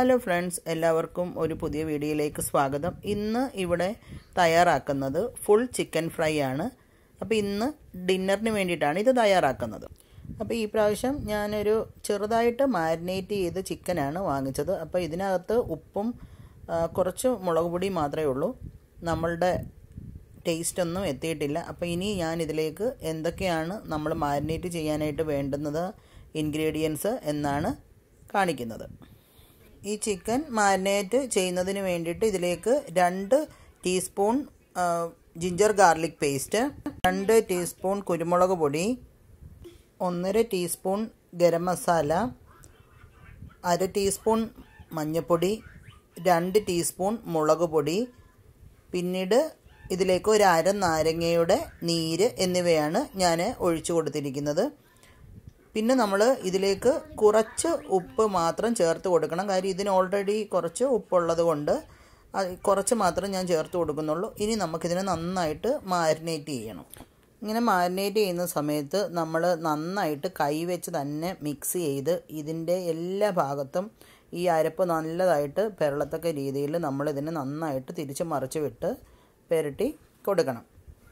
hello friends എല്ലാവർക്കും ഒരു പുതിയ വീഡിയോയിലേക്ക് സ്വാഗതം ഇന്ന് ഇവിടെ തയ്യാറാക്കുന്നത് ഫുൾ ചിക്കൻ ഫ്രൈ ആണ് അപ്പോൾ ഇന്ന് ഡിന്നറിന് വേണ്ടിയിട്ടാണ് ഇത് തയ്യാറാക്കുന്നത് അപ്പോൾ ഈ പ്രാവശ്യം ഞാനൊരു ചെറുതായിട്ട് മാരിനേറ്റ് ചെയ്ത് ചിക്കനാണ് വാങ്ങിച്ചത് അപ്പോൾ ഇതിനകത്ത് ഉപ്പും ആ, കുറച്ച് മുളക് പൊടി മാത്രമേ ഉള്ളൂ നമ്മളുടെ ടേസ്റ്റ് ഒന്നും എത്തിയിട്ടില്ല അപ്പോൾ ഇനി ഞാൻ ഇതിലേക്ക് എന്തൊക്കെയാണ് നമ്മൾ മാരിനേറ്റ് ചെയ്യാനായിട്ട് വേണ്ടുന്നത് ഇൻഗ്രീഡിയൻസ് എന്നാണ് കാണിക്കുന്നത് ഈ ചിക്കൻ മാരിനേറ്റ് ചെയ്യുന്നതിന് വേണ്ടിയിട്ട് ഇതിലേക്ക് രണ്ട് ടീസ്പൂൺ ആ, ജിഞ്ചർ ഗാർലിക് പേസ്റ്റ് രണ്ട് ടീസ്പൂൺ കുരുമുളക് പൊടി ഒന്നര ടീസ്പൂൺ ഗരം മസാല അര ടീസ്പൂൺ മഞ്ഞൾപ്പൊടി രണ്ട് ടീസ്പൂൺ മുളക് പൊടി പിന്നീട് ഇതിലേക്ക് ഒരു അര നാരങ്ങയുടെ നീര് എന്നിവയാണ് ഞാൻ ഒഴിച്ചു കൊടുത്തിരിക്കുന്നത് പിന്നെ നമ്മൾ ഇതിലേക്ക് കുറച്ച് ഉപ്പ് മാത്രം ചേർത്ത് കൊടുക്കണം കാര്യം ഇതിന് ഓൾറെഡി കുറച്ച് ഉപ്പുള്ളത് കൊണ്ട് അത് കുറച്ച് മാത്രം ഞാൻ ചേർത്ത് കൊടുക്കുന്നുള്ളൂ ഇനി നമുക്കിതിനെ നന്നായിട്ട് മാരിനേറ്റ് ചെയ്യണം ഇങ്ങനെ മാരിനേറ്റ് ചെയ്യുന്ന സമയത്ത് നമ്മൾ നന്നായിട്ട് കൈവച്ച് തന്നെ മിക്സ് ചെയ്ത് ഇതിൻ്റെ എല്ലാ ഭാഗത്തും ഈ അരപ്പ് നല്ലതായിട്ട് പെരളത്തക്ക രീതിയിൽ നമ്മളിതിനെ നന്നായിട്ട് തിരിച്ച് മറിച്ച് വിട്ട് പുരട്ടി കൊടുക്കണം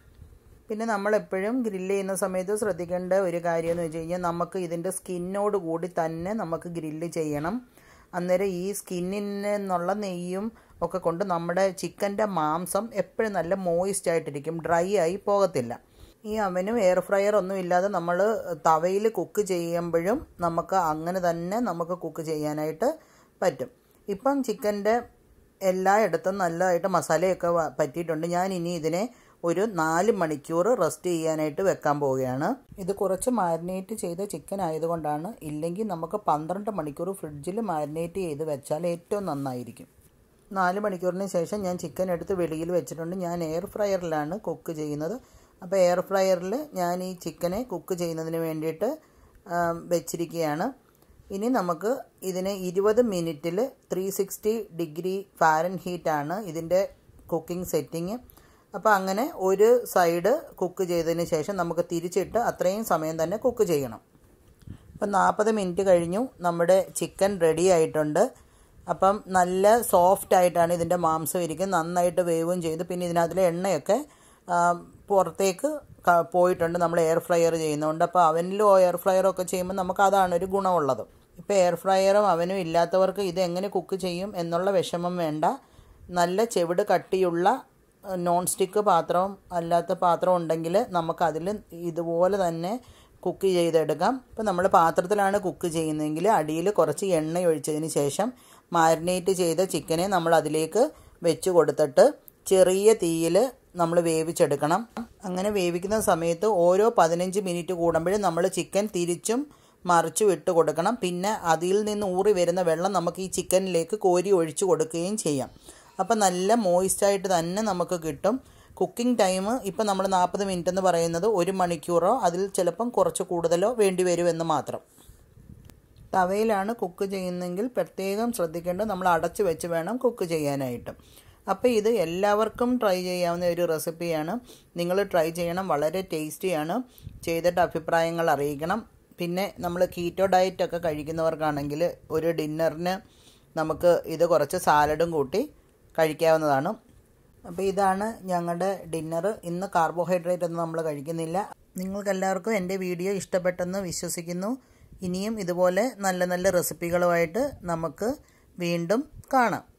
പിന്നെ നമ്മളെപ്പോഴും ഗ്രില്ല് ചെയ്യുന്ന സമയത്ത് ശ്രദ്ധിക്കേണ്ട ഒരു കാര്യം എന്ന് വെച്ച് കഴിഞ്ഞാൽ നമുക്ക് ഇതിൻ്റെ സ്കിന്നോട് കൂടി തന്നെ നമുക്ക് ഗ്രില്ല് ചെയ്യണം അന്നേരം ഈ സ്കിന്നിൽ നിന്നുള്ള നെയ്യും ഒക്കെ കൊണ്ട് നമ്മുടെ ചിക്കൻ്റെ മാംസം എപ്പോഴും നല്ല മോയിസ്റ്റ് ആയിട്ടിരിക്കും ഡ്രൈ ആയി പോകത്തില്ല ഈ അവനും എയർ ഫ്രയർ ഒന്നും ഇല്ലാതെ നമ്മൾ തവയിൽ കുക്ക് ചെയ്യുമ്പോഴും നമുക്ക് അങ്ങനെ തന്നെ നമുക്ക് കുക്ക് ചെയ്യാനായിട്ട് പറ്റും ഇപ്പം ചിക്കൻ്റെ എല്ലായിടത്തും നല്ലതായിട്ട് മസാലയൊക്കെ വ- പറ്റിയിട്ടുണ്ട് ഞാൻ ഇനി ഇതിനെ ഒരു നാല് മണിക്കൂർ റെസ്റ്റ് ചെയ്യാനായിട്ട് വെക്കാൻ പോവുകയാണ് ഇത് കുറച്ച് മാരിനേറ്റ് ചെയ്ത ചിക്കൻ ആയതുകൊണ്ടാണ് ഇല്ലെങ്കിൽ നമുക്ക് പന്ത്രണ്ട് മണിക്കൂർ ഫ്രിഡ്ജിൽ മാരിനേറ്റ് ചെയ്ത് വെച്ചാൽ ഏറ്റവും നന്നായിരിക്കും നാല് മണിക്കൂറിന് ശേഷം ഞാൻ ചിക്കൻ എടുത്ത് വെളിയിൽ വെച്ചിട്ടുണ്ട് ഞാൻ എയർ ഫ്രയറിലാണ് കുക്ക് ചെയ്യുന്നത് അപ്പോൾ എയർ ഫ്രയറിൽ ഞാൻ ഈ ചിക്കനെ കുക്ക് ചെയ്യുന്നതിന് വേണ്ടിയിട്ട് ആ, വെച്ചിരിക്കുകയാണ് ഇനി നമുക്ക് ഇതിനെ ഇരുപത് മിനിറ്റിൽ ത്രീ സിക്സ്റ്റി ഡിഗ്രി ഫാരൻ ഹീറ്റാണ് ഇതിൻ്റെ കുക്കിംഗ് സെറ്റിങ് അപ്പോൾ അങ്ങനെ ഒരു സൈഡ് കുക്ക് ചെയ്തതിന് ശേഷം നമുക്ക് തിരിച്ചിട്ട് അത്രയും സമയം തന്നെ കുക്ക് ചെയ്യണം അപ്പം നാൽപ്പത് മിനിറ്റ് കഴിഞ്ഞു നമ്മുടെ ചിക്കൻ റെഡി ആയിട്ടുണ്ട് അപ്പം നല്ല സോഫ്റ്റ് ആയിട്ടാണ് ഇതിൻ്റെ മാംസം ഇരിക്കുന്നത് നന്നായിട്ട് വേവും ചെയ്തു പിന്നെ ഇതിനകത്തിലെ എണ്ണയൊക്കെ ആ, പുറത്തേക്ക് ക- പോയിട്ടുണ്ട് നമ്മൾ എയർ ഫ്രയർ ചെയ്യുന്നതുകൊണ്ട് അപ്പോൾ അവനിലും എയർ ഫ്രയറും ഒക്കെ ചെയ്യുമ്പോൾ നമുക്ക് അതാണ് ഒരു ഗുണമുള്ളത് ഇപ്പോൾ എയർ ഫ്രയറും അവനും ഇല്ലാത്തവർക്ക് ഇത് എങ്ങനെ കുക്ക് ചെയ്യും എന്നുള്ള വിഷമം വേണ്ട നല്ല ചെവിട് കട്ടിയുള്ള നോൺ സ്റ്റിക്ക് പാത്രം അല്ലാത്ത പാത്രം ഉണ്ടെങ്കിൽ നമുക്ക് അതിൽ ഇതുപോലെ തന്നെ കുക്ക് ചെയ്തെടുക്കാം ഇപ്പം നമ്മൾ പാത്രത്തിലാണ് കുക്ക് ചെയ്യുന്നതെങ്കിൽ അടിയിൽ കുറച്ച് എണ്ണ ഒഴിച്ചതിന് ശേഷം മാരിനേറ്റ് ചെയ്ത ചിക്കനെ നമ്മൾ അതിലേക്ക് വെച്ച് കൊടുത്തിട്ട് ചെറിയ തീയിൽ നമ്മൾ വേവിച്ചെടുക്കണം അങ്ങനെ വേവിക്കുന്ന സമയത്ത് ഓരോ പതിനഞ്ച് മിനിറ്റ് കൂടുമ്പോഴും നമ്മൾ ചിക്കൻ തിരിച്ചും മറിച്ചു വിട്ട് കൊടുക്കണം പിന്നെ അതിൽ നിന്ന് ഊറി വരുന്ന വെള്ളം നമുക്ക് ഈ ചിക്കനിലേക്ക് കോരി ഒഴിച്ചു കൊടുക്കുകയും ചെയ്യാം അപ്പം നല്ല മോയിസ്റ്റായിട്ട് തന്നെ നമുക്ക് കിട്ടും കുക്കിംഗ് ടൈം ഇപ്പം നമ്മൾ നാൽപ്പത് മിനിറ്റ് എന്ന് പറയുന്നത് ഒരു മണിക്കൂറോ അതിൽ ചിലപ്പം കുറച്ച് കൂടുതലോ വേണ്ടി വരുമെന്ന് മാത്രം തവയിലാണ് കുക്ക് ചെയ്യുന്നതെങ്കിൽ പ്രത്യേകം ശ്രദ്ധിക്കേണ്ടത് നമ്മൾ അടച്ചു വെച്ച് വേണം കുക്ക് ചെയ്യാനായിട്ട് അപ്പോൾ ഇത് എല്ലാവർക്കും ട്രൈ ചെയ്യാവുന്ന ഒരു റെസിപ്പിയാണ് നിങ്ങൾ ട്രൈ ചെയ്യണം വളരെ ടേസ്റ്റിയാണ് ചെയ്തിട്ട് അഭിപ്രായങ്ങൾ അറിയിക്കണം പിന്നെ നമ്മൾ കീറ്റോ ഡയറ്റ് ഒക്കെ കഴിക്കുന്നവർക്കാണെങ്കിൽ ഒരു ഡിന്നറിന് നമുക്ക് ഇത് കുറച്ച് സാലഡും കൂട്ടി കഴിക്കാവുന്നതാണ് അപ്പോൾ ഇതാണ് ഞങ്ങളുടെ ഡിന്നർ ഇന്ന് കാർബോഹൈഡ്രേറ്റ് ഒന്നും നമ്മൾ കഴിക്കുന്നില്ല നിങ്ങൾക്കെല്ലാവർക്കും എൻ്റെ വീഡിയോ ഇഷ്ടപ്പെട്ടെന്ന് വിശ്വസിക്കുന്നു ഇനിയും ഇതുപോലെ നല്ല നല്ല റെസിപ്പികളുമായിട്ട് നമുക്ക് വീണ്ടും കാണാം